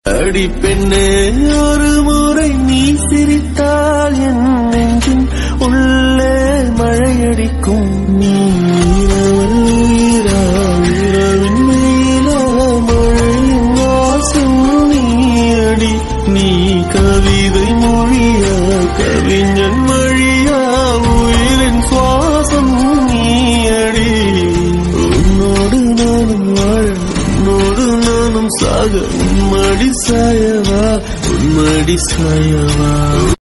அடி பெண்ணே ஒரு முறை நீ சிரித்தால் என் நெஞ்சின் உள்ளே மழையடிக்கும் நீ இரவல் உயிரா, இரவின் மேலா, மழையின் வாசம் நீயடி நீ கவிதை மொழியா கவிஞன் மொழியா உயிரின் சுவாசம் நீயடி உன்னோடு நானும் வாழ உன்னோடு நானும் சாக உன்மடி சாயவா உன்மடி சாயவா